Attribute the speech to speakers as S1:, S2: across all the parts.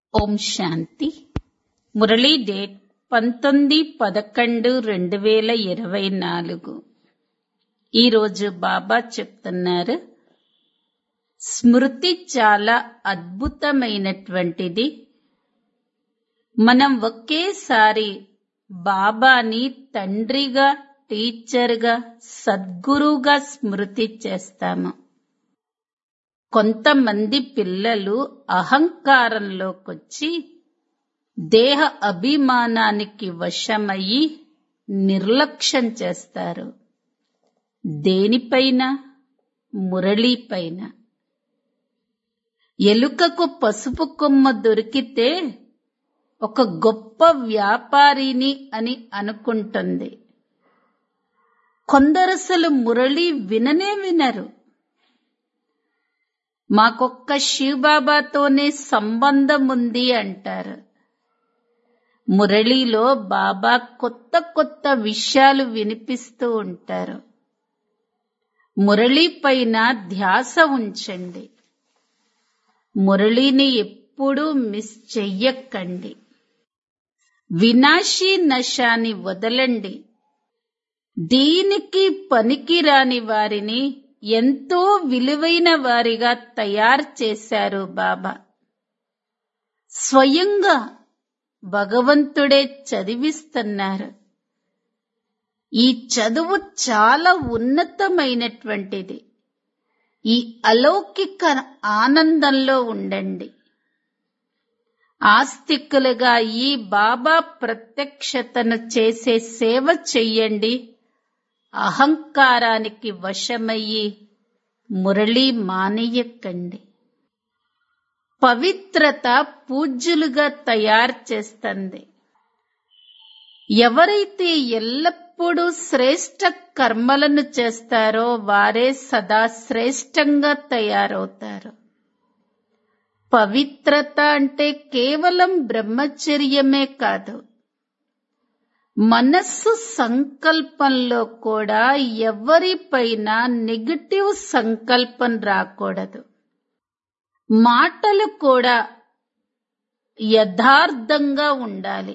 S1: ఓం శాంతి Murali date పంతొమ్మిది పదకొండు రెండు వేల ఇరవై నాలుగు ఈరోజు బాబా చెప్తున్నారు స్మృతి చాలా అద్భుతమైనటువంటిది మనం ఒకేసారి బాబాని తండ్రిగా టీచర్గా సద్గురువుగా స్మృతి చేస్తాము కొంతమంది పిల్లలు అహంకారంలోకొచ్చి దేహ అభిమానానికి వశమయ్యి నిర్లక్ష్యం చేస్తారు దేనిపైన మురళీపైన ఎలుకకు పసుపు కొమ్మ దొరికితే ఒక గొప్ప వ్యాపారిని అని అనుకుంటుంది కొందరసలు మురళి విననే వినరు మాకొక్క శివబాబాతోనే సంబంధం ఉంది అంటారు మురళిలో బాబా కొత్త కొత్త విషయాలు వినిపిస్తూ ఉంటారు మురళి పైన ధ్యాస ఉంచండి మురళిని ఎప్పుడూ మిస్ చెయ్యకండి వినాశీ నశాని వదలండి దీనికి పనికిరాని వారిని ఎంతో విలువైన వారిగా తయారు చేశారు బాబా స్వయంగా భగవంతుడే చదివిస్తున్నారు ఈ చదువు చాలా ఉన్నతమైనటువంటిది ఈ అలౌకిక ఆనందంలో ఉండండి ఆస్తికులుగా ఈ బాబా ప్రత్యక్షతను చేసే సేవ చెయ్యండి అహంకారానికి వశమయ్యి మురళి మానేయకండి పవిత్రత పూజ్యులుగా తయారు చేస్తుంది ఎవరైతే ఎల్లప్పుడూ శ్రేష్ట కర్మలను చేస్తారో వారే సదా శ్రేష్టంగా తయారవుతారు పవిత్రత అంటే కేవలం బ్రహ్మచర్యమే కాదు మనస్సు సంకల్పంలో కూడా ఎవరిపైన నెగటివ్ సంకల్పం రాకూడదు మాటలు కూడా యథార్థంగా ఉండాలి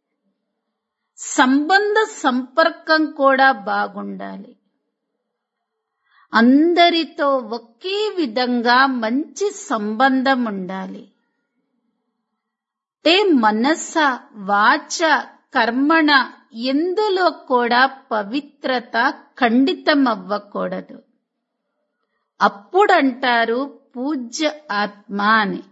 S1: సంబంధ సంపర్కం కూడా బాగుండాలి అందరితో ఒకే విధంగా మంచి సంబంధం ఉండాలి తే మనస వాచ కర్మణ ఎందులో కూడా పవిత్రత ఖండితం అవ్వకూడదు అప్పుడంటారు పూజ్య ఆత్మ అని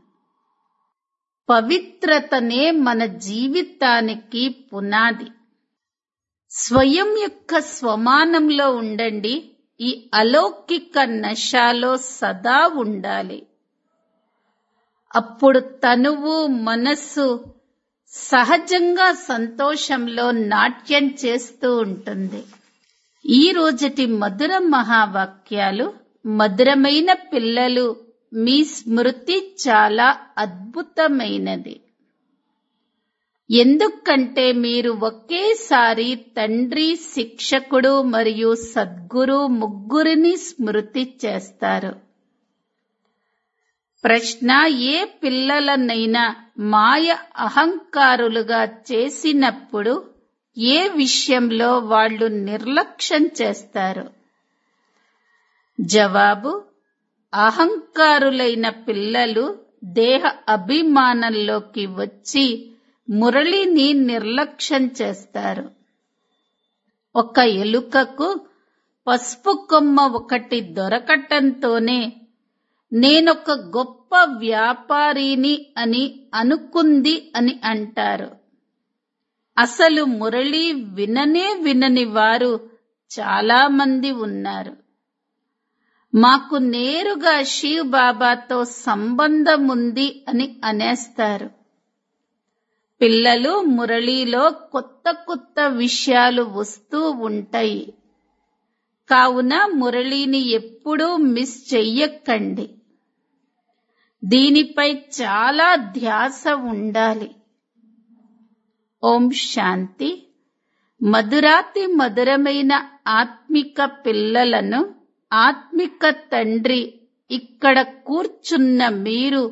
S1: పవిత్రతనే మన జీవితానికి పునాది స్వయం యొక్క స్వమానంలో ఉండండి ఈ అలౌకిక నశాలో సదా ఉండాలి అప్పుడు తనువు మనస్సు సహజంగా సంతోషంలో నాట్యం చేస్తూ ఉంటుంది ఈ రోజుటి మధుర మహావాక్యాలు మధురమైన పిల్లలు మీ స్మృతి చాలా అద్భుతమైనది ఎందుకంటే మీరు ఒకేసారి తండ్రి శిక్షకుడు మరియు సద్గురు ముగ్గురిని స్మృతి చేస్తారు ప్రశ్న ఏ పిల్లలనైనా మాయ అహంకారులుగా చేసినప్పుడు ఏ విషయంలో వాళ్ళు నిర్లక్ష్యం చేస్తారు జవాబు అహంకారులైన పిల్లలు దేహ అభిమానంలోకి వచ్చి మురళిని నిర్లక్ష్యం చేస్తారు ఒక ఎలుకకు పసుపు కొమ్మ ఒకటి దొరకటంతోనే నేనొక గొప్ప వ్యాపారిని అని అనుకుంది అని అంటారు అసలు మురళి విననే వినని వారు చాలా మంది ఉన్నారు మాకు నేరుగా శివ్ బాబాతో సంబంధం ఉంది అని అనేస్తారు పిల్లలు మురళిలో కొత్త కొత్త విషయాలు వస్తూ ఉంటాయి కావున మురళిని ఎప్పుడూ మిస్ చెయ్యకండి దీనిపై చాలా ధ్యాస ఉండాలి ఓం శాంతి మధురాతి మధురమైన ఆత్మిక పిల్లలను ఆత్మిక తండ్రి ఇక్కడ కూర్చున్న మీరు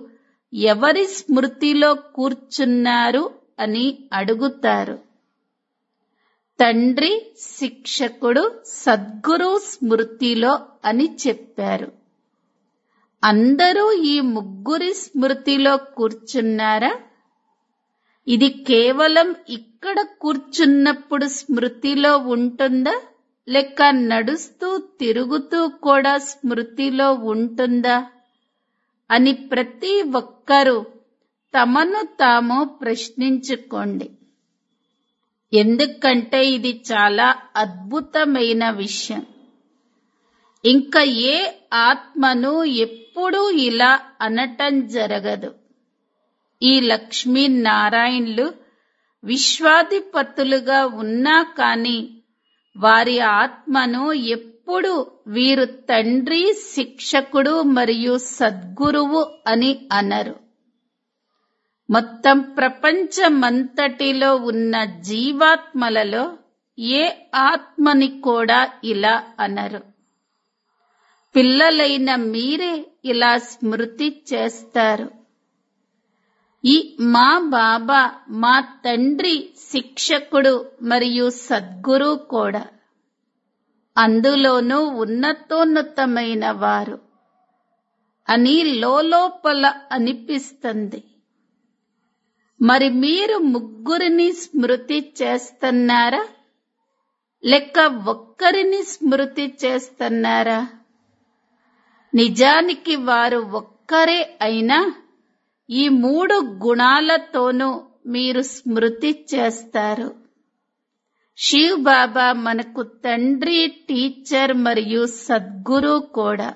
S1: ఎవరి స్మృతిలో కూర్చున్నారు అని అడుగుతారు తండ్రి శిక్షకుడు సద్గురు స్మృతిలో అని చెప్పారు అందరూ ఈ ముగ్గురి స్మృతిలో కూర్చున్నారా ఇది కేవలం ఇక్కడ కూర్చున్నప్పుడు స్మృతిలో ఉంటుందా లేక నడుస్తూ తిరుగుతూ కూడా స్మృతిలో ఉంటుందా అని ప్రతి ఒక్కరూ తమను తాము ప్రశ్నించుకోండి ఎందుకంటే ఇది చాలా అద్భుతమైన విషయం ఇంకా ఏ ఆత్మను ఎప్పుడూ ఇలా అనటం జరగదు ఈ లక్ష్మీనారాయణులు విశ్వాధిపతులుగా ఉన్నా కాని వారి ఆత్మను ఎప్పుడు వీరు తండ్రి శిక్షకుడు మరియు సద్గురువు అని అనరు మొత్తం ప్రపంచమంతటిలో ఉన్న జీవాత్మలలో ఏ ఆత్మని కూడా ఇలా అనరు పిల్లలైన మీరే ఇలా స్మృతి చేస్తారు ఈ మా బాబా మా తండ్రి శిక్షకుడు మరియు సద్గురు కూడా అందులోనూ ఉన్నతోన్నతమైన వారు అని లోపల అనిపిస్తుంది మరి మీరు ముగ్గురిని స్మృతి చేస్తున్నారా లేక ఒక్కరిని స్మృతి చేస్తున్నారా నిజానికి వారు ఒక్కరే అయినా ఈ మూడు గుణాలతోనూ మీరు స్మృతి చేస్తారు శివ్ బాబా మనకు తండ్రి టీచర్ మరియు సద్గురు కూడా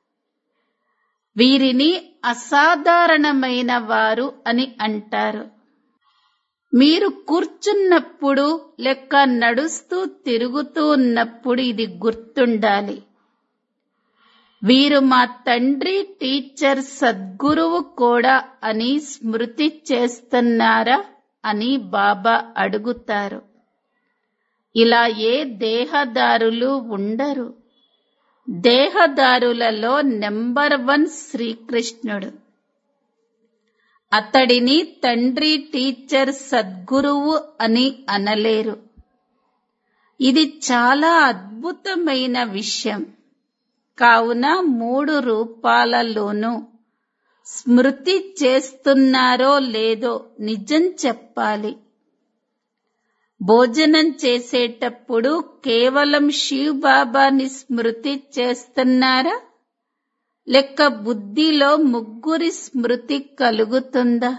S1: వీరిని అసాధారణమైన వారు అని అంటారు మీరు కూర్చున్నప్పుడు లెక్క నడుస్తూ తిరుగుతూ ఉన్నప్పుడు ఇది గుర్తుండాలి వీరు మా తండ్రి టీచర్ సద్గురువు కూడా అని స్మృతి చేస్తున్నారా అని బాబా అడుగుతారు ఇలా ఏ దేహదారులు ఉండరు దేహదారులలో నెంబర్ వన్ శ్రీకృష్ణుడు అతడిని తండ్రి టీచర్ సద్గురువు అని అనలేరు ఇది చాలా అద్భుతమైన విషయం కావున మూడు రూపాలలోనూ స్మృతి చేస్తున్నారో లేదో నిజం చెప్పాలి భోజనం చేసేటప్పుడు కేవలం శివ్ బాబాని స్మృతి చేస్తున్నారా లెక్క బుద్ధిలో ముగ్గురి స్మృతి కలుగుతుందా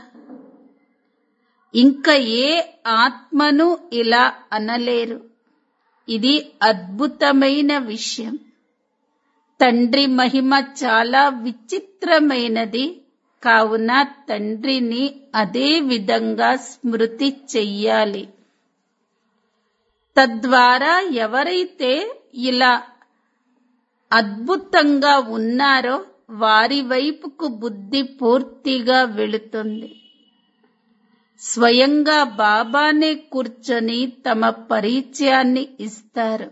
S1: ఇంకా ఏ ఆత్మను ఇలా అనలేరు ఇది అద్భుతమైన విషయం తండ్రి మహిమ చాలా విచిత్రమైనది కావున తండ్రిని అదే విధంగా స్మృతి చెయ్యాలి తద్వారా ఎవరైతే ఇలా అద్భుతంగా ఉన్నారో వారి వైపుకు బుద్ధి పూర్తిగా వెళుతుంది స్వయంగా బాబానే కూర్చొని తమ పరిచయాన్ని ఇస్తారు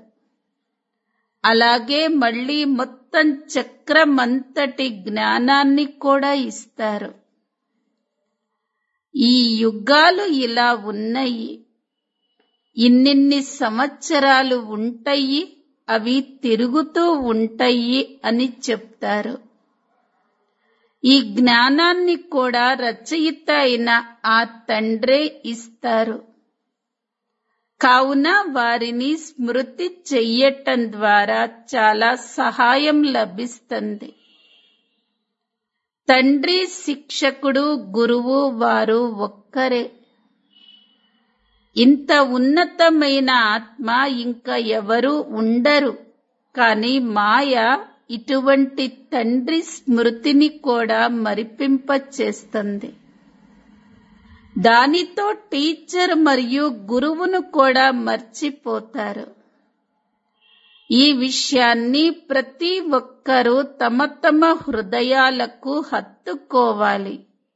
S1: అలాగే మళ్ళీ మొత్తం చక్రమంతటి జ్ఞానాన్ని కూడా ఇస్తారు ఈ యుగాలు ఇలా ఉన్నాయి ఇన్నిన్ని సంవత్సరాలు ఉంటాయి అవి తిరుగుతూ ఉంటాయి అని చెప్తారు ఈ జ్ఞానాన్ని కూడా రచయిత అయిన ఆ తండ్రే ఇస్తారు కావున వారిని స్మృతి చెయ్యటం ద్వారా చాలా సహాయం లభిస్తుంది తండ్రి శిక్షకుడు గురువు వారు ఒక్కరే ఇంత ఉన్నతమైన ఆత్మ ఇంకా ఎవరు ఉండరు కాని మాయ ఇటువంటి తండ్రి స్మృతిని కూడా మరిపింప చేస్తుంది దానితో టీచర్ మరియు గురువును కూడా మర్చిపోతారు ఈ విషయాన్ని ప్రతి ఒక్కరూ తమ తమ హృదయాలకు హత్తుకోవాలి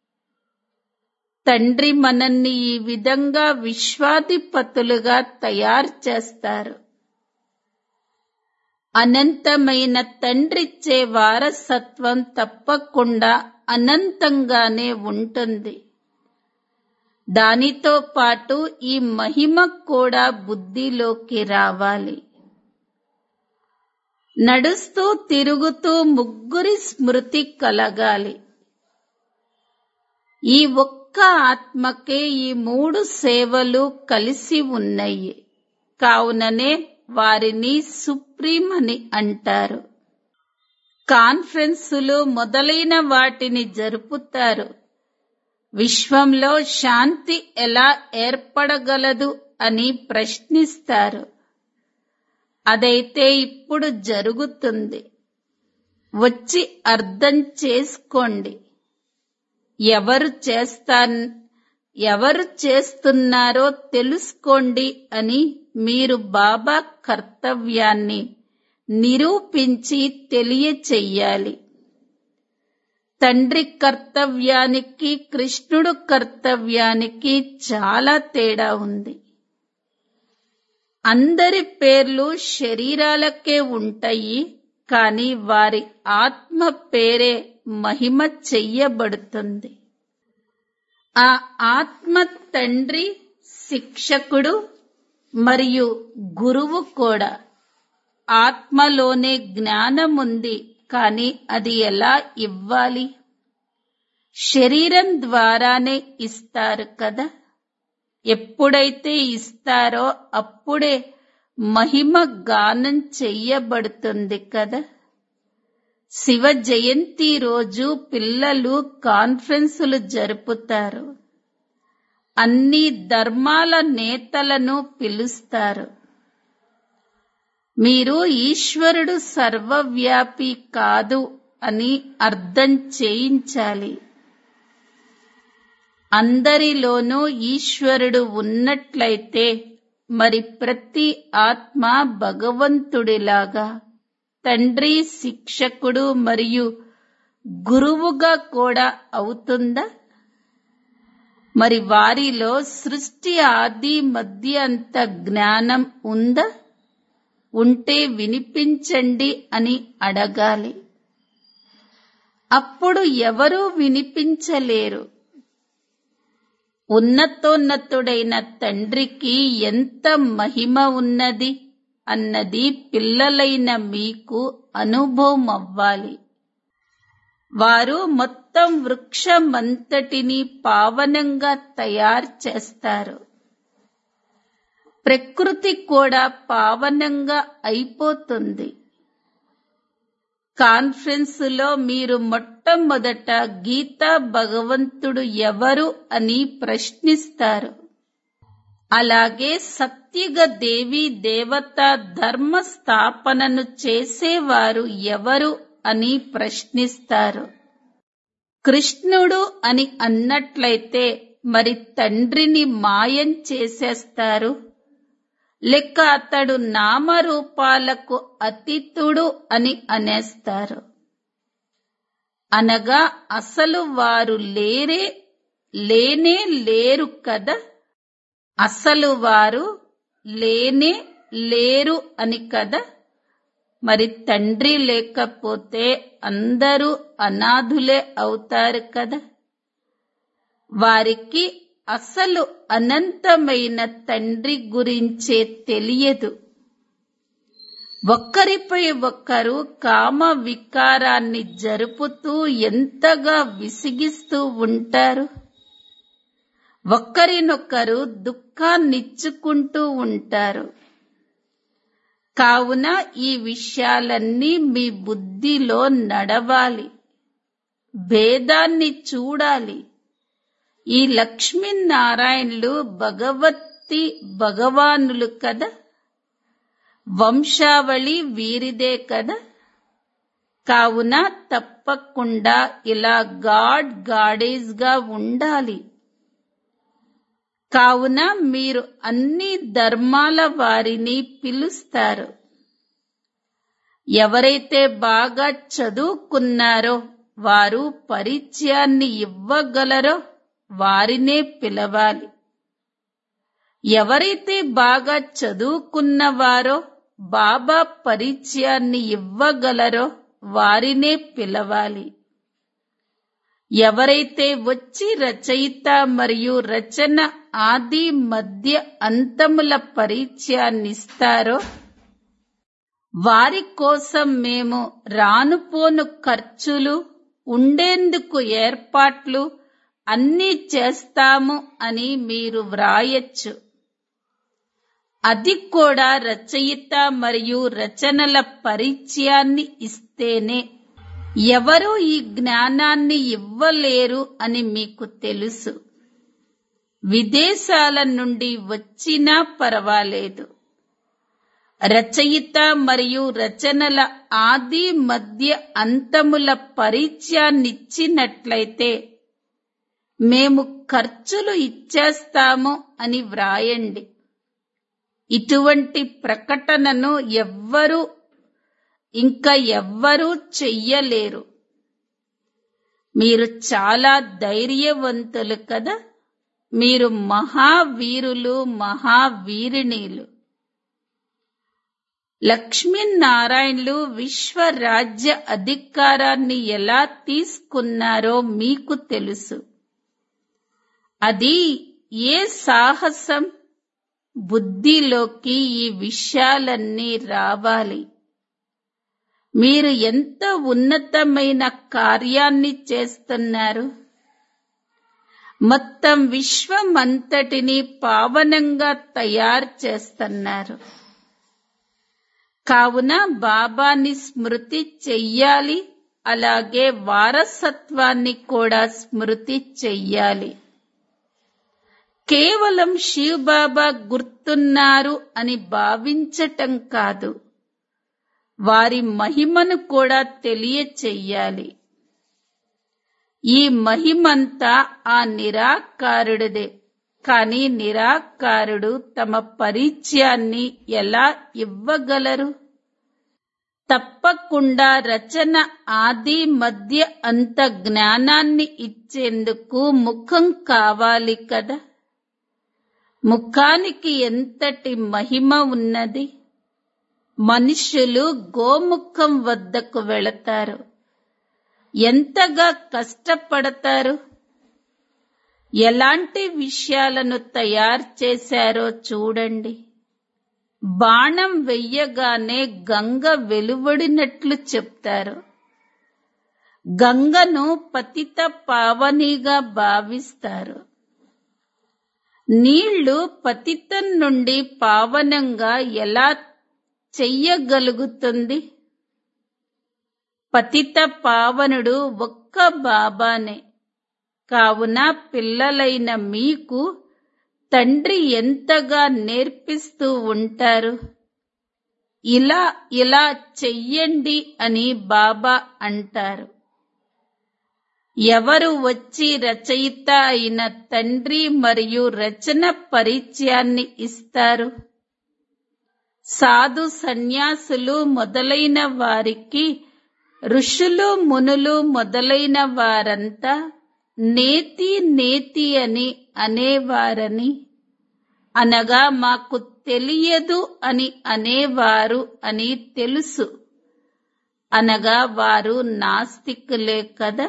S1: తండ్రి మనల్ని ఈ విధంగా విశ్వాధిపతులుగా తయారు చేస్తారు అనంతమైన తండ్రిచ్చే వారసత్వం తప్పకుండా అనంతంగానే ఉంటుంది దానితో పాటు ఈ మహిమ కూడా బుద్ధిలోకి రావాలి నడుస్తూ తిరుగుతూ ముగ్గురి స్మృతి కలగాలి ఈ ఒక్క ఆత్మకే ఈ మూడు సేవలు కలిసి ఉన్నాయి కావుననే వారిని సుప్రీం అని అంటారు కాన్ఫరెన్సులు మొదలైన వాటిని జరుపుతారు విశ్వంలో శాంతి ఎలా ఏర్పడగలదు అని ప్రశ్నిస్తారు అదైతే ఇప్పుడు జరుగుతుంది వచ్చి అర్థం చేసుకోండి ఎవరు చేస్తా ఎవరు చేస్తున్నారో తెలుసుకోండి అని మీరు బాబా కర్తవ్యాన్ని నిరూపించి తెలియచెయ్యాలి తండ్రి కర్తవ్యానికి కృష్ణుడు కర్తవ్యానికి చాలా తేడా ఉంది అందరి పేర్లు శరీరాలకే ఉంటాయి కానీ వారి ఆత్మ పేరే మహిమ చెయ్యబడుతుంది ఆ ఆత్మ తండ్రి శిక్షకుడు మరియు గురువు కూడా ఆత్మలోనే జ్ఞానం ఉంది కానీ అది ఎలా ఇవ్వాలి శరీరం ద్వారానే ఇస్తారు కదా ఎప్పుడైతే ఇస్తారో అప్పుడే మహిమ గానం చెయ్యబడుతుంది కదా శివ జయంతి రోజు పిల్లలు కాన్ఫరెన్సులు జరుపుతారు అన్ని ధర్మాల నేతలను పిలుస్తారు మీరు ఈశ్వరుడు సర్వవ్యాపి కాదు అని అర్థం చేయించాలి అందరిలోనూ ఈశ్వరుడు ఉన్నట్లయితే మరి ప్రతి ఆత్మ భగవంతుడిలాగా తండ్రి శిక్షకుడు మరియు గురువుగా కూడా అవుతుందా మరి వారిలో సృష్టి ఆది మధ్య అంత జ్ఞానం ఉందా ఉంటే వినిపించండి అని అడగాలి అప్పుడు ఎవరూ వినిపించలేరు ఉన్నతోన్నతుడైన తండ్రికి ఎంత మహిమ ఉన్నది అన్నది పిల్లలైన మీకు అనుభవం అవ్వాలి వారు మొత్తం వృక్షమంతటిని పావనంగా తయారు చేస్తారు ప్రకృతి కూడా పావనంగా అయిపోతుంది కాన్ఫరెన్సులో మీరు మొట్టమొదట గీతా భగవంతుడు ఎవరు అని ప్రశ్నిస్తారు అలాగే సత్యుగ దేవి దేవత ధర్మ స్థాపనను చేసేవారు ఎవరు అని ప్రశ్నిస్తారు కృష్ణుడు అని అన్నట్లయితే మరి తండ్రిని మాయం చేసేస్తారు లెక్క అతడు నామరూపాలకు అతీతుడు అని అనేస్తారు అనగా అసలు వారు లేరే లేనే లేరు కదా అసలు వారు లేనే లేరు అని కదా మరి తండ్రి లేకపోతే అందరూ అనాథులే అవుతారు కదా వారికి అసలు అనంతమైన తండ్రి గురించే తెలియదు ఒక్కరిపై ఒక్కరు కామ వికారాన్ని జరుపుతూ ఎంతగా విసిగిస్తూ ఉంటారు ఒక్కరినొక్కరు దుఃఖాన్నిచ్చుకుంటూ ఉంటారు కావున ఈ విషయాలన్నీ మీ బుద్ధిలో నడవాలి భేదాన్ని చూడాలి ఈ లక్ష్మీనారాయణులు భగవతి భగవానులు కదా వంశావళి వీరిదే కదా కావున తప్పకుండా ఇలా గాడ్ గాడేజ్ గా ఉండాలి కావున మీరు అన్ని ధర్మాల వారిని పిలుస్తారు ఎవరైతే బాగా చదువుకున్నారో వారు పరిచయాన్ని ఇవ్వగలరో వారినే పిలవాలి ఎవరైతే బాగా చదువుకున్నవారో బాబా పరిచయాన్ని ఇవ్వగలరో వారినే పిలవాలి ఎవరైతే వచ్చి రచయిత మరియు రచన ఆది మధ్య అంతముల పరిచయాన్నిస్తారో వారి కోసం మేము రానుపోను ఖర్చులు ఉండేందుకు ఏర్పాట్లు అన్నీ చేస్తాము అని మీరు వ్రాయచ్చు అది కూడా రచయిత మరియు రచనల పరిచయాన్ని ఇస్తేనే ఎవరు ఈ జ్ఞానాన్ని ఇవ్వలేరు అని మీకు తెలుసు విదేశాల నుండి వచ్చినా పర్వాలేదు రచయిత మరియు రచనల ఆది మధ్య అంతముల పరిచయాన్నిచ్చినట్లయితే మేము ఖర్చులు ఇచ్చేస్తాము అని వ్రాయండి ఇటువంటి ప్రకటనను ఎవ్వరూ ఇంకా ఎవ్వరూ చెయ్యలేరు మీరు చాలా ధైర్యవంతులు కదా మీరు మహావీరులు మహావీరిణీలు లక్ష్మీనారాయణులు విశ్వరాజ్య అధికారాన్ని ఎలా తీసుకున్నారో మీకు తెలుసు అది ఏ సాహసం బుద్ధిలోకి ఈ విషయాలన్నీ రావాలి మీరు ఎంత ఉన్నతమైన కార్యాన్ని చేస్తున్నారు మొత్తం విశ్వమంతటిని పావనంగా తయారు చేస్తున్నారు కావున బాబాని స్మృతి చెయ్యాలి అలాగే వారసత్వాన్ని కూడా స్మృతి చెయ్యాలి కేవలం శివ్ బాబా గుర్తున్నారు అని భావించటం కాదు వారి మహిమను కూడా తెలియచెయ్యాలి ఈ మహిమంతా ఆ నిరాకారుడిదే కాని నిరాకారుడు తమ పరిచయాన్ని ఎలా ఇవ్వగలరు తప్పకుండా రచన ఆది మధ్య అంత జ్ఞానాన్ని ఇచ్చేందుకు ముఖం కావాలి కదా ముఖానికి ఎంతటి మహిమ ఉన్నది మనుషులు గోముఖం వద్దకు వెళతారు ఎంతగా కష్టపడతారు ఎలాంటి విషయాలను తయారు చేశారో చూడండి బాణం వెయ్యగానే గంగ వెలువడినట్లు చెప్తారు గంగను పతిత పావనిగా భావిస్తారు నీళ్లు పతితం నుండి పావనంగా ఎలా చెయ్యగలుగుతుంది పతిత పావనుడు ఒక్క బాబానే కావున పిల్లలైన మీకు తండ్రి ఎంతగా నేర్పిస్తూ ఉంటారు ఇలా ఇలా చెయ్యండి అని బాబా అంటారు ఎవరు వచ్చి రచయిత అయిన తండ్రి మరియు రచన పరిచయాన్ని ఇస్తారు సాధు సన్యాసులు మొదలైన వారికి ఋషులు మునులు మొదలైన వారంతా నేతి నేతి అని అనేవారని అనగా మాకు తెలియదు అని అనేవారు అని తెలుసు అనగా వారు నాస్తికులే కదా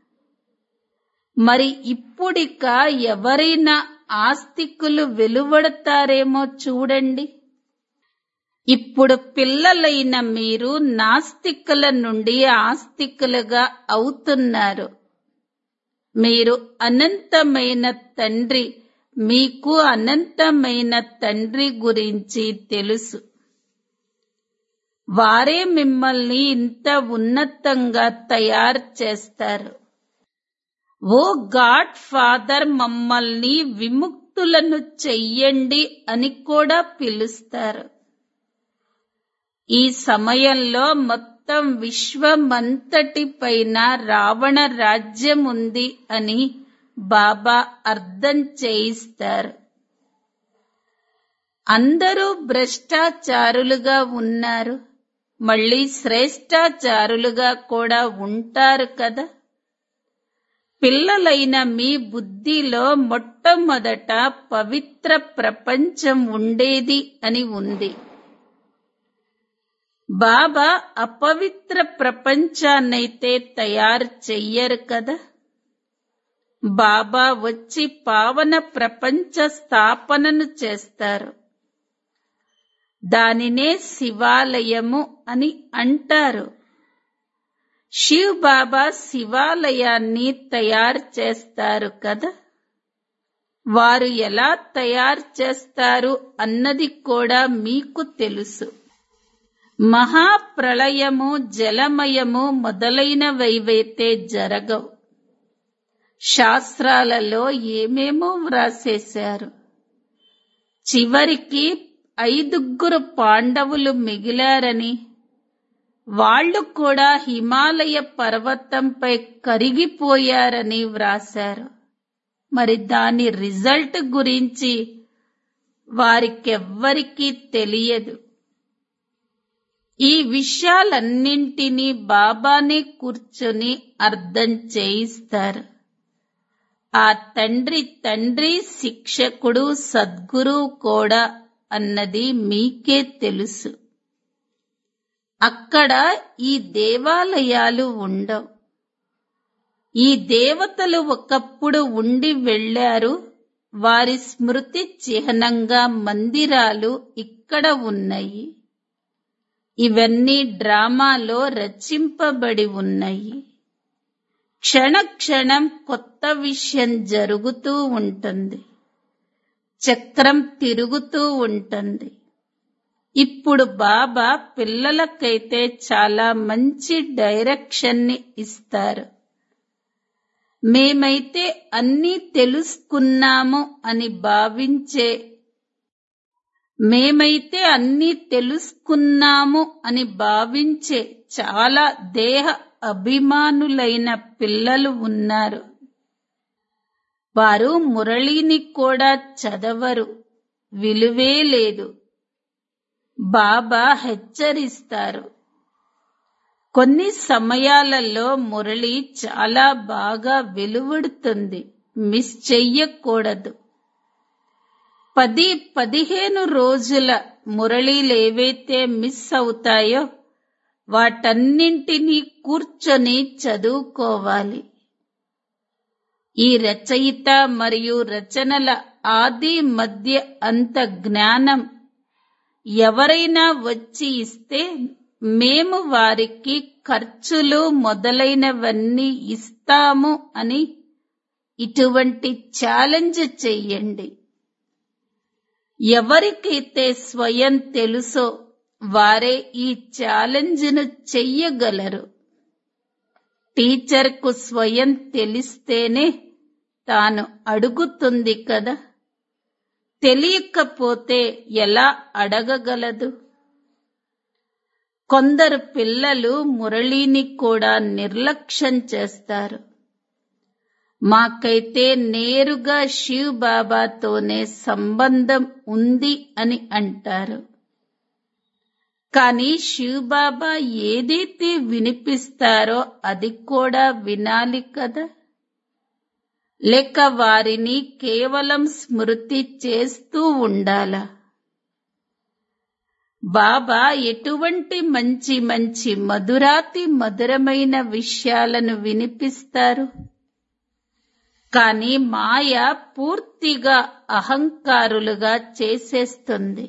S1: మరి ఇప్పుడిక ఎవరైనా ఆస్తికులు వెలువడతారేమో చూడండి ఇప్పుడు పిల్లలైన మీరు నాస్తికుల నుండి ఆస్తికులుగా అవుతున్నారు మీరు అనంతమైన తండ్రి మీకు అనంతమైన తండ్రి గురించి తెలుసు వారే మిమ్మల్ని ఇంత ఉన్నతంగా తయారు చేస్తారు ఓ గాడ్ ఫాదర్ మమ్మల్ని విముక్తులను చెయ్యండి అని కూడా పిలుస్తారు ఈ సమయంలో మొత్తం విశ్వమంతటి పైన రావణ రాజ్యం ఉంది అని బాబా అర్థం చేయిస్తారు అందరూ భ్రష్టాచారులుగా ఉన్నారు మళ్ళీ శ్రేష్టాచారులుగా కూడా ఉంటారు కదా పిల్లలైన మీ బుద్ధిలో మొట్టమొదట పవిత్ర ప్రపంచం ఉండేది అని ఉంది బాబా అపవిత్ర ప్రపంచాన్నైతే తయారు చెయ్యరు కదా బాబా వచ్చి పావన ప్రపంచ స్థాపనను చేస్తారు దానినే శివాలయము అని అంటారు శివ్ బాబా శివాలయాన్ని తయారు చేస్తారు కదా వారు ఎలా తయారు చేస్తారు అన్నది కూడా మీకు తెలుసు మహాప్రళయము జలమయము మొదలైనవైవైతే జరగవు శాస్త్రాలలో ఏమేమో వ్రాసేశారు చివరికి ఐదుగురు పాండవులు మిగిలారని వాళ్ళు కూడా హిమాలయ పర్వతంపై కరిగిపోయారని వ్రాశారు మరి దాని రిజల్ట్ గురించి వారికెవ్వరికీ తెలియదు ఈ విషయాలన్నింటినీ బాబానే కూర్చొని అర్థం చేయిస్తారు ఆ తండ్రి తండ్రి శిక్షకుడు సద్గురు కూడా అన్నది మీకే తెలుసు అక్కడ ఈ దేవాలయాలు ఉండవు ఈ దేవతలు ఒకప్పుడు ఉండి వెళ్లారు వారి స్మృతి చిహ్నంగా మందిరాలు ఇక్కడ ఉన్నాయి ఇవన్నీ డ్రామాలో రచింపబడి ఉన్నాయి క్షణ క్షణం కొత్త విషయం జరుగుతూ ఉంటుంది చక్రం తిరుగుతూ ఉంటుంది ఇప్పుడు బాబా పిల్లలకైతే చాలా మంచి డైరెక్షన్ ని ఇస్తారు మేమైతే అన్నీ తెలుసుకున్నాము అని భావించే మేమైతే అన్నీ తెలుసుకున్నాము అని భావించే చాలా దేహ అభిమానులైన పిల్లలు ఉన్నారు వారు మురళిని కూడా చదవరు విలువే లేదు బాబా హెచ్చరిస్తారు కొన్ని సమయాలలో మురళి చాలా బాగా వెలువడుతుంది మిస్ చెయ్యకూడదు పది పదిహేను రోజుల మురళీలేవైతే మిస్ అవుతాయో వాటన్నింటినీ కూర్చొని చదువుకోవాలి ఈ రచయిత మరియు రచనల ఆది మధ్య అంత జ్ఞానం ఎవరైనా వచ్చి ఇస్తే మేము వారికి ఖర్చులు మొదలైనవన్నీ ఇస్తాము అని ఇటువంటి ఛాలెంజ్ చెయ్యండి ఎవరికైతే స్వయం తెలుసో వారే ఈ ఛాలెంజ్ను చెయ్యగలరు టీచర్కు స్వయం తెలిస్తేనే తాను అడుగుతుంది కదా తెలియకపోతే ఎలా అడగగలదు కొందరు పిల్లలు మురళిని కూడా నిర్లక్ష్యం చేస్తారు మాకైతే నేరుగా శివ్ బాబాతోనే సంబంధం ఉంది అని అంటారు కానీ శివ్ బాబా ఏదైతే వినిపిస్తారో అది కూడా వినాలి కదా లేక వారిని కేవలం స్మృతి చేస్తూ ఉండాలా బాబా ఎటువంటి మంచి మంచి మధురాతి మధురమైన విషయాలను వినిపిస్తారు కానీ మాయ పూర్తిగా అహంకారులుగా చేసేస్తుంది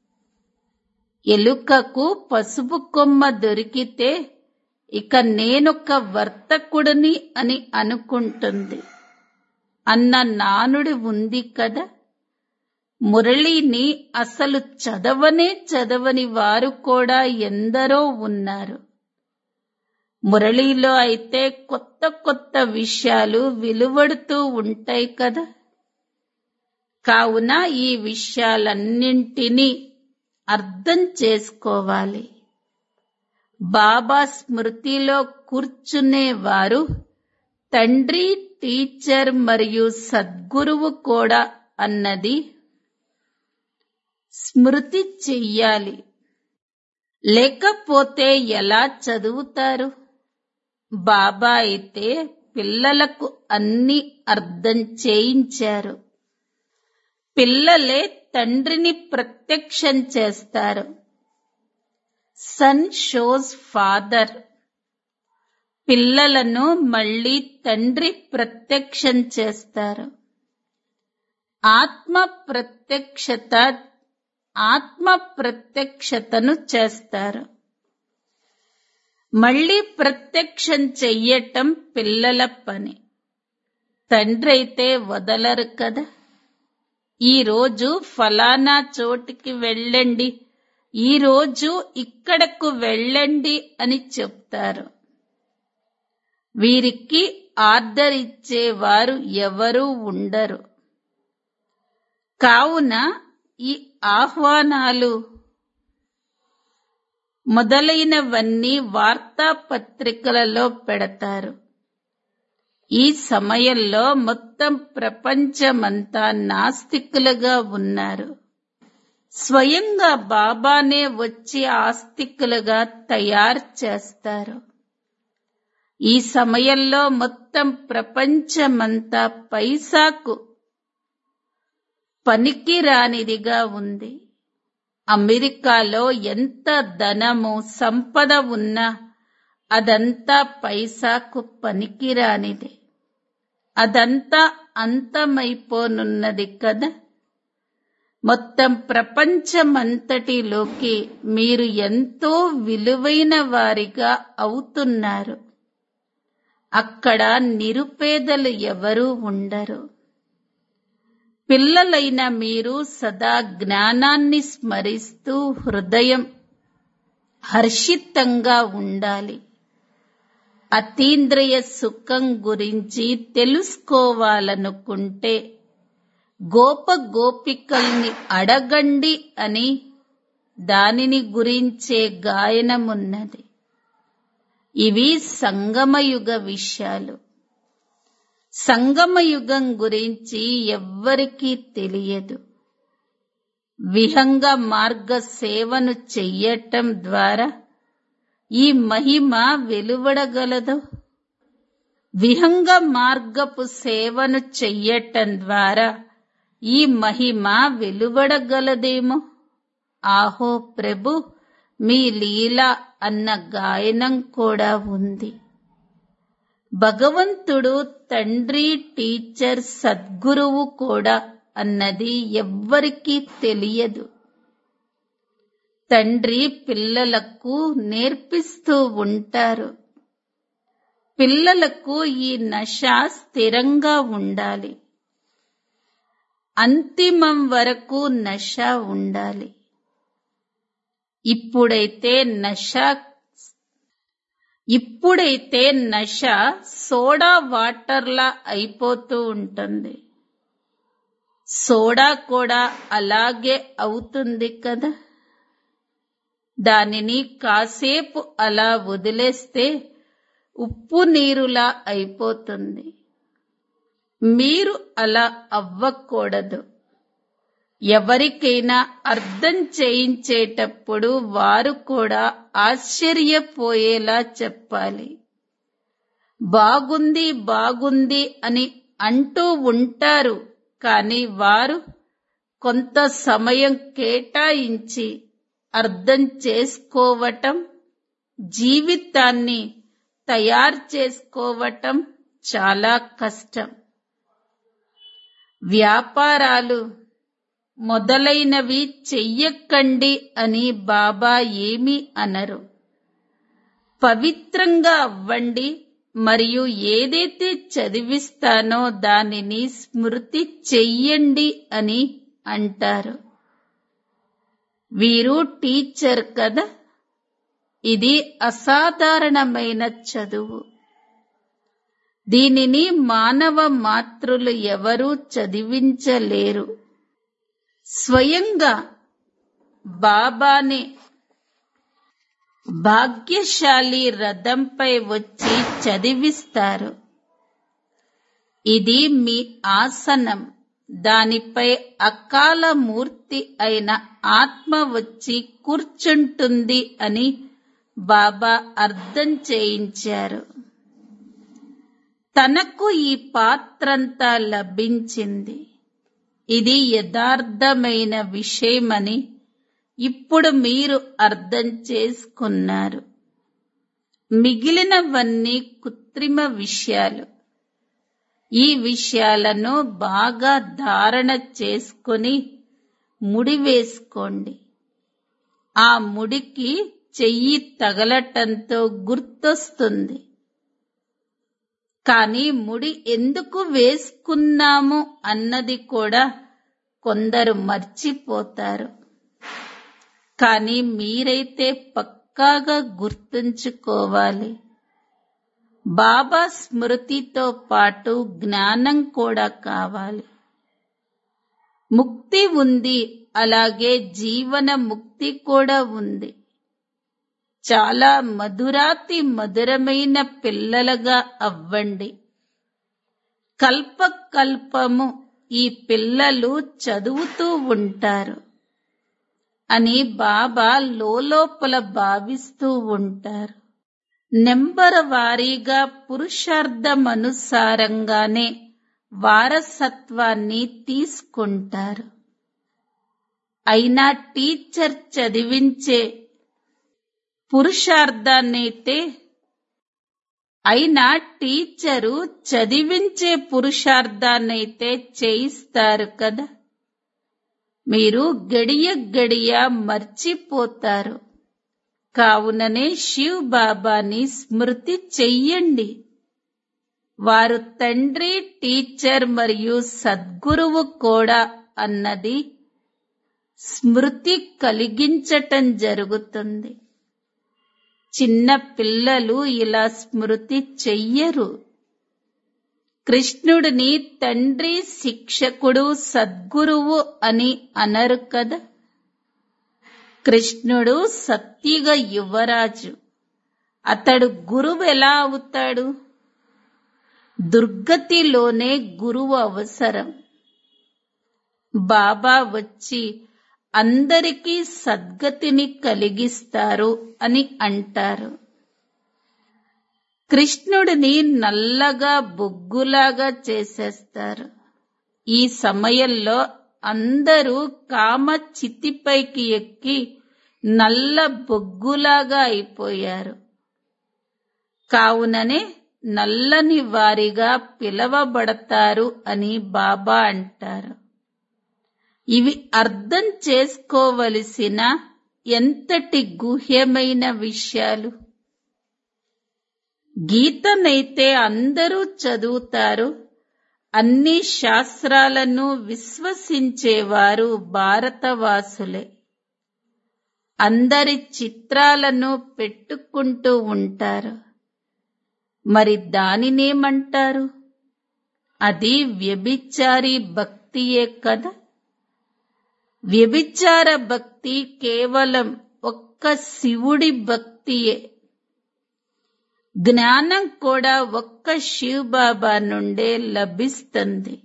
S1: ఎలుకకు పసుపు కొమ్మ దొరికితే ఇక నేనొక వర్తకుడిని అని అనుకుంటుంది అన్న నానుడి ఉంది కదా మురళిని అసలు చదవనే చదవని వారు కూడా ఎందరో ఉన్నారు మురళిలో అయితే కొత్త కొత్త విషయాలు వెలువడుతూ ఉంటాయి కదా కావున ఈ విషయాలన్నింటినీ అర్థం చేసుకోవాలి బాబా స్మృతిలో కూర్చునేవారు తండ్రి టీచర్ మరియు సద్గురువు కూడా అన్నది స్మృతి చెయ్యాలి లేకపోతే ఎలా చదువుతారు బాబా అయితే పిల్లలకు అన్ని అర్థం చేయించారు పిల్లలే తండ్రిని ప్రత్యక్షం చేస్తారు సన్ షోస్ ఫాదర్ పిల్లలను మళ్ళీ తండ్రి ప్రత్యక్షం చేస్తారు ఆత్మ ప్రత్యక్షత ఆత్మ ప్రత్యక్షతను చేస్తారు మళ్ళీ ప్రత్యక్షం చెయ్యటం పిల్లల పని తండ్రి అయితే వదలరు కదా ఈ రోజు ఫలానా చోటికి వెళ్ళండి ఈ రోజు ఇక్కడకు వెళ్ళండి అని చెప్తారు వీరికి ఆర్డర్ ఇచ్చేవారు ఎవరూ ఉండరు కావున ఈ ఆహ్వానాలు మొదలైనవన్నీ వార్తాపత్రికలలో పెడతారు ఈ సమయంలో మొత్తం ప్రపంచమంతా నాస్తికులుగా ఉన్నారు స్వయంగా బాబానే వచ్చి ఆస్తికులుగా తయారు చేస్తారు ఈ సమయంలో మొత్తం ప్రపంచమంతా పైసాకు పనికిరానిదిగా ఉంది అమెరికాలో ఎంత ధనము సంపద ఉన్నా అదంతా పైసాకు పనికిరానిది అదంతా అంతమైపోనున్నది కదా మొత్తం ప్రపంచమంతటిలోకి మీరు ఎంతో విలువైన వారిగా అవుతున్నారు అక్కడ నిరుపేదలు ఎవరూ ఉండరు పిల్లలైన మీరు సదా జ్ఞానాన్ని స్మరిస్తూ హృదయం హర్షితంగా ఉండాలి అతీంద్రియ సుఖం గురించి తెలుసుకోవాలనుకుంటే గోప గోపికల్ని అడగండి అని దానిని గురించే గాయనమున్నది ఇవి సంగమయుగ విషయాలు సంగమయుగం గురించి ఎవ్వరికీ తెలియదు విహంగ మార్గ సేవను చెయ్యటం ద్వారా ఈ మహిమ వెలువడగలదు విహంగ మార్గపు సేవను చెయ్యటం ద్వారా ఈ మహిమ వెలువడగలదేమో ఆహో ప్రభు మీ లీల అన్న గాయనం కూడా ఉంది భగవంతుడు తండ్రి టీచర్ సద్గురువు కూడా అన్నది ఎవ్వరికీ తెలియదు తండ్రి పిల్లలకు నేర్పిస్తూ ఉంటారు పిల్లలకు ఈ నశ స్థిరంగా ఉండాలి అంతిమం వరకు నశ ఉండాలి ఇప్పుడైతే నశ ఇప్పుడైతే నశ సోడా వాటర్లా అయిపోతూ ఉంటుంది సోడా కూడా అలాగే అవుతుంది కదా దానిని కాసేపు అలా వదిలేస్తే ఉప్పు నీరులా అయిపోతుంది మీరు అలా అవ్వకూడదు ఎవరికైనా అర్థం చేయించేటప్పుడు వారు కూడా ఆశ్చర్యపోయేలా చెప్పాలి బాగుంది బాగుంది అని అంటూ ఉంటారు కానీ వారు కొంత సమయం కేటాయించి అర్థం చేసుకోవటం జీవితాన్ని తయారు చేసుకోవటం చాలా కష్టం వ్యాపారాలు మొదలైనవి చెయ్యకండి అని బాబా ఏమీ అనరు పవిత్రంగా అవ్వండి మరియు ఏదైతే చదివిస్తానో దానిని స్మృతి చెయ్యండి అని అంటారు వీరు టీచర్ కదా ఇది అసాధారణమైన చదువు దీనిని మానవ మాతృలు ఎవరూ చదివించలేరు స్వయంగా బాబాని భాగ్యశాలి రథంపై వచ్చి చదివిస్తారు ఇది మీ ఆసనం దానిపై అకాల మూర్తి అయిన ఆత్మ వచ్చి కూర్చుంటుంది అని బాబా అర్థం చేయించారు తనకు ఈ పాత్రంతా లభించింది ఇది యథార్థమైన విషయమని ఇప్పుడు మీరు అర్థం చేసుకున్నారు మిగిలినవన్నీ కృత్రిమ విషయాలు ఈ విషయాలను బాగా ధారణ చేసుకొని ముడి వేసుకోండి ఆ ముడికి చెయ్యి తగలటంతో గుర్తొస్తుంది కానీ ముడి ఎందుకు వేసుకున్నాము అన్నది కూడా కొందరు మర్చిపోతారు కానీ మీరైతే పక్కాగా గుర్తుంచుకోవాలి బాబా స్మృతితో పాటు జ్ఞానం కూడా కావాలి ముక్తి ఉంది అలాగే జీవన ముక్తి కూడా ఉంది చాలా మధురాతి మధురమైన పిల్లలుగా అవ్వండి కల్ప కల్పము ఈ పిల్లలు చదువుతూ ఉంటారు అని బాబా లోపల భావిస్తూ ఉంటారు నెంబర్ వారీగా పురుషార్థమనుసారంగానే వారసత్వాన్ని తీసుకుంటారు అయినా టీచర్ చదివించే పురుషార్థాన్నైతే అయినా టీచరు చదివించే పురుషార్థాన్నైతే చేయిస్తారు కదా మీరు గడియ గడియ మర్చిపోతారు కావుననే శివ్ బాబాని స్మృతి చెయ్యండి వారు తండ్రి టీచర్ మరియు సద్గురువు కూడా అన్నది స్మృతి కలిగించటం జరుగుతుంది చిన్న పిల్లలు ఇలా స్మృతి చెయ్యరు కృష్ణుడిని తండ్రి శిక్షకుడు సద్గురువు అని అనరు కదా కృష్ణుడు సత్యుగ యువరాజు అతడు గురువు ఎలా అవుతాడు దుర్గతిలోనే గురువు అవసరం బాబా వచ్చి అందరికీ సద్గతిని కలిగిస్తారు అని అంటారు కృష్ణుడిని నల్లగా బొగ్గులాగా చేసేస్తారు ఈ సమయంలో అందరూ కామ చితిపైకి ఎక్కి నల్ల బొగ్గులాగా అయిపోయారు కావుననే నల్లని వారిగా పిలవబడతారు అని బాబా అంటారు ఇవి అర్థం చేసుకోవలసిన ఎంతటి గుహ్యమైన విషయాలు గీతనైతే అందరూ చదువుతారు అన్ని శాస్త్రాలను విశ్వసించేవారు భారతవాసులే అందరి చిత్రాలను పెట్టుకుంటూ ఉంటారు మరి దానినేమంటారు అది వ్యభిచారి భక్తియే కదా వ్యభిచార భక్తి కేవలం ఒక్క శివుడి భక్తియే జ్ఞానం కూడా ఒక్క శివ్ బాబా నుండే లభిస్తుంది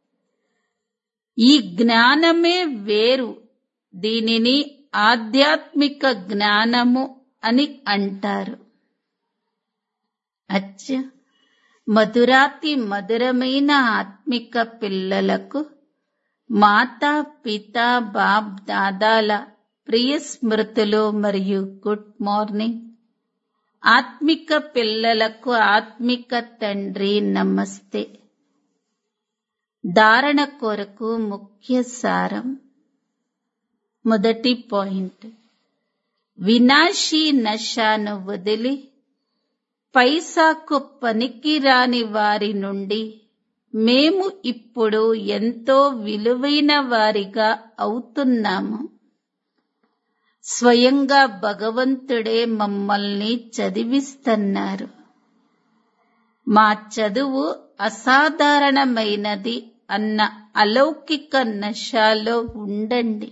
S1: ఈ జ్ఞానమే వేరు దీనిని ఆధ్యాత్మిక జ్ఞానము అని అంటారు అచ్చ మధురాతి మధురమైన ఆత్మిక పిల్లలకు మాతా పిత బాబ్ దాదాల ప్రియ స్మృతులు మరియు గుడ్ మార్నింగ్ ఆత్మిక పిల్లలకు ఆత్మిక తండ్రి నమస్తే ధారణ కొరకు ముఖ్య సారం మొదటి పాయింట్ వినాశీ నశాను వదిలి పైసాకు పనికిరాని వారి నుండి మేము ఇప్పుడు ఎంతో విలువైన వారిగా అవుతున్నాము స్వయంగా భగవంతుడే మమ్మల్ని చదివిస్తున్నారు మా చదువు అసాధారణమైనది అన్న అలౌకిక నశాలో ఉండండి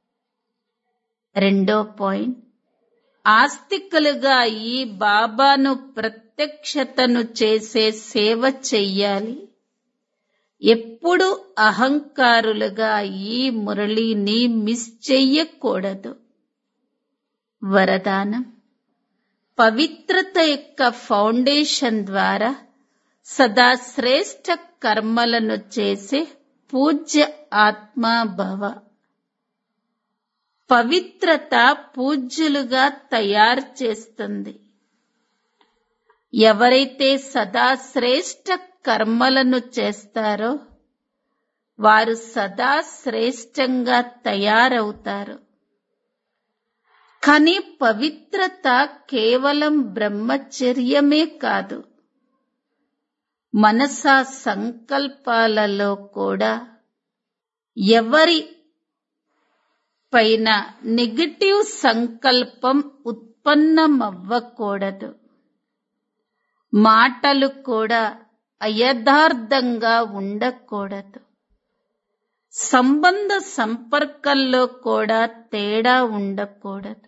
S1: రెండో పాయింట్ ఆస్తికులుగా ఈ బాబాను ప్రత్యక్షతను చేసే సేవ చెయ్యాలి ఎప్పుడు అహంకారులుగా ఈ మురళిని మిస్ చెయ్యకూడదు వరదానం పవిత్రత యొక్క ఫౌండేషన్ ద్వారా సదా శ్రేష్ట కర్మలను చేసే పూజ్య ఆత్మాభవ పవిత్రత పూజ్యులుగా తయారు చేస్తుంది ఎవరైతే సదా శ్రేష్ట కర్మలను చేస్తారో వారు సదా శ్రేష్టంగా తయారవుతారు కానీ పవిత్రత కేవలం బ్రహ్మచర్యమే కాదు మనసా సంకల్పాలలో కూడా ఎవరి పైన నెగటివ్ సంకల్పం ఉత్పన్నమవ్వకూడదు మాటలు కూడా అయథార్థంగా ఉండకూడదు సంబంధ సంపర్కంలో కూడా తేడా ఉండకూడదు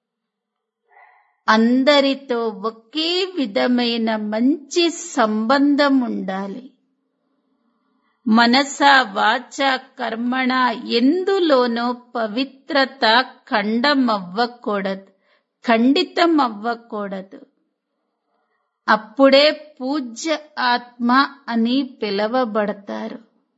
S1: అందరితో ఒకే విధమైన మంచి సంబంధం ఉండాలి మనస వాచ కర్మణ ఎందులోనో పవిత్రత ఖండమవ్వకూడదు ఖండితం అవ్వకూడదు అప్పుడే పూజ్య ఆత్మ అని పిలవబడతారు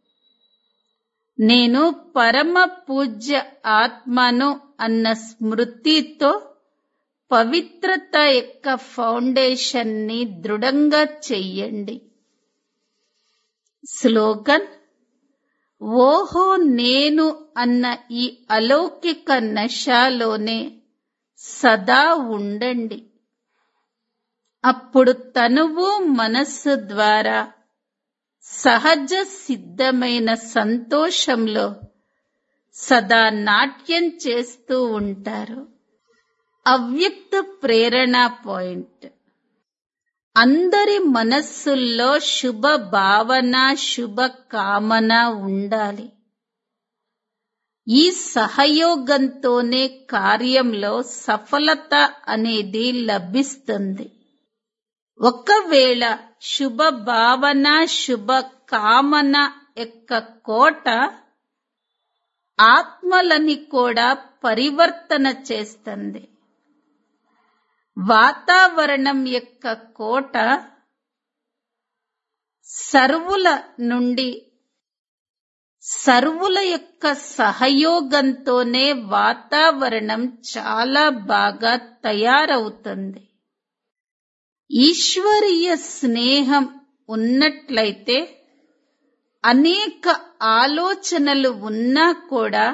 S1: నేను పరమ పూజ్య ఆత్మను అన్న స్మృతితో పవిత్రత యొక్క ఫౌండేషన్ ని దృఢంగా చెయ్యండి స్లోగన్ ఓహో నేను అన్న ఈ అలౌకిక నశాలోనే సదా ఉండండి అప్పుడు తనువు మనస్సు ద్వారా సహజ సిద్ధమైన సంతోషంలో సదా నాట్యం చేస్తూ ఉంటారు అవ్యక్త ప్రేరణ పాయింట్ అందరి మనస్సుల్లో శుభ భావన శుభ కామన ఉండాలి ఈ సహయోగంతోనే కార్యంలో సఫలత అనేది లభిస్తుంది ఒకవేళ శుభ భావన శుభ కామన యొక్క కోట ఆత్మలని కూడా పరివర్తన చేస్తుంది వాతావరణం యొక్క కోట సర్వుల నుండి సర్వుల యొక్క సహయోగంతోనే వాతావరణం చాలా బాగా తయారవుతుంది ఈశ్వరీయ స్నేహం ఉన్నట్లయితే అనేక ఆలోచనలు ఉన్నా కూడా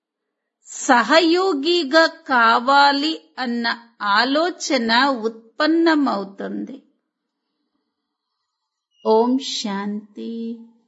S1: సహయోగిగా కావాలి అన్న ఆలోచన ఉత్పన్నమవుతుంది ఓం శాంతి